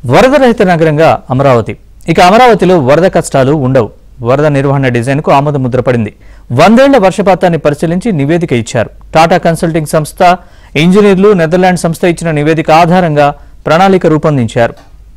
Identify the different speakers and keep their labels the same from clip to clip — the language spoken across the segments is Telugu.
Speaker 1: వరద రహిత నగరంగా అమరావతి ఇక అమరావతిలో వరద కష్టాలు ఉండవు వరద నిర్వహణ డిజైన్కు ఆమోద ముద్ర పడింది వందేళ్ల వర్షపాతాన్ని పరిశీలించి నివేదిక ఇచ్చారు టాటా కన్సల్టింగ్ సంస్థ ఇంజనీర్లు నెదర్లాండ్ సంస్థ ఇచ్చిన నివేదిక ఆధారంగా ప్రణాళిక రూపొందించారు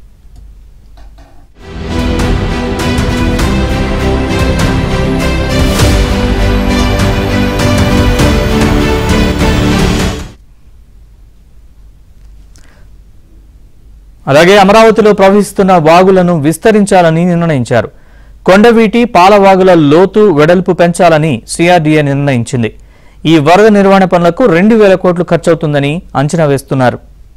Speaker 1: అలాగే అమరావతిలో ప్రవహిస్తున్న వాగులను విస్తరించాలని నిర్ణయించారు కొండవీటి పాలవాగుల లోతు వెడల్పు పెంచాలని సిఆర్డీఏ నిర్ణయించింది ఈ వరద నిర్వహణ పనులకు రెండు వేల కోట్లు ఖర్చవుతుందని అంచనా వేస్తున్నారు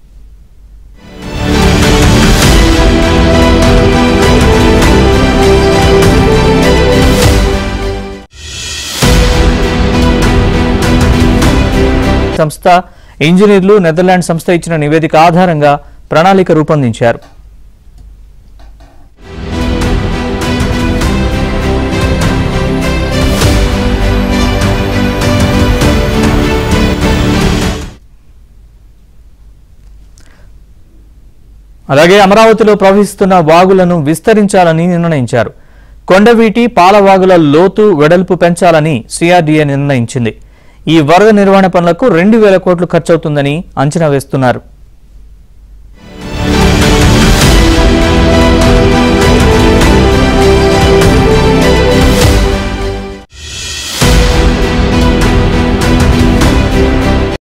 Speaker 1: సంస్థ ఇంజనీర్లు నెదర్లాండ్ సంస్థ ఇచ్చిన నివేదిక ఆధారంగా ప్రణాళిక రూపొందించారు అలాగే అమరావతిలో ప్రవహిస్తున్న వాగులను విస్తరించాలని నిర్ణయించారు కొండవీటి పాలవాగుల లోతు వెడల్పు పెంచాలని సిఆర్డీఏ నిర్ణయించింది ఈ వరద నిర్వహణ పనులకు రెండు వేల కోట్లు ఖర్చవుతుందని అంచనా వేస్తున్నారు